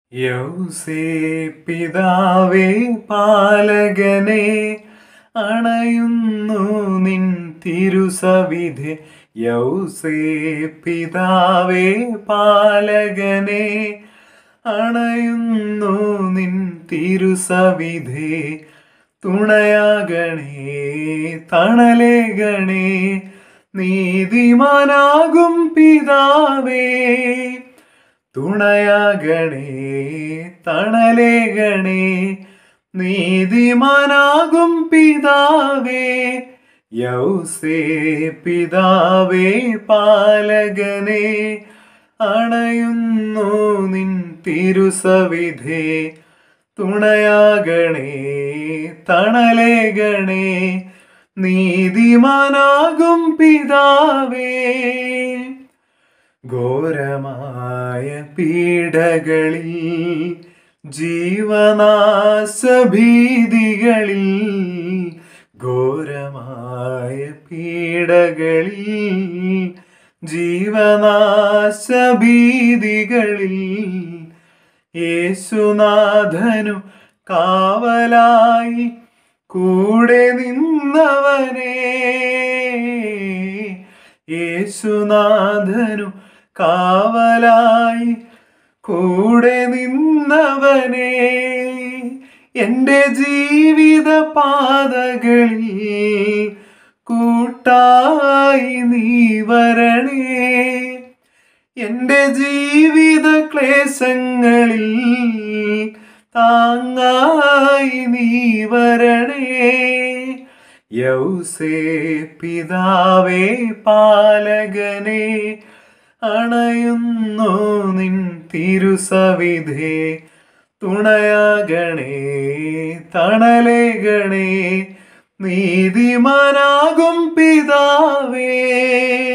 യൗസേ പിതാവേ പാലകനെ അണയുന്നു നിൻ തിരുസവിധെ യൗസേ പിതാവേ പാലകനെ അണയുന്നു നിൻ തിരുസവിധെ തുണയാകണേ തണലേകണേ നീതിമാനാകും പിതാവേ തുണയാകണേ തണലേകണേ നീതിമാനാകും പിതാവേ യൗസേ പിതാവേ പാലകനെ അണയുന്നു നിൻ തിരുസവിധേ തുണയാകണേ തണലേകണേ നീതിമാനാകും പിതാവേ ഘോരമായ പീഡകളിൽ ജീവനാശഭീതികളിൽ ഘോരമായ പീഡകളിൽ ജീവനാശഭീതികളിൽ യേശുനാഥനു കാവലായി കൂടെ നിന്നവനേ യേശുനാഥനു കാവലായി കൂടെ നിന്നവനേ എൻ്റെ ജീവിത പാതകളിൽ കൂട്ടായി നീ വരണേ എൻ്റെ ജീവിത ക്ലേശങ്ങളിൽ താങ്ങായി നീ വരണേ യൗസേ പിതാവേ പാലകനെ അണയുന്നു നിൻ തിരുസവിധേ തുണയാകണേ തണലേകണേ നീതിമാനാകും പിതാവേ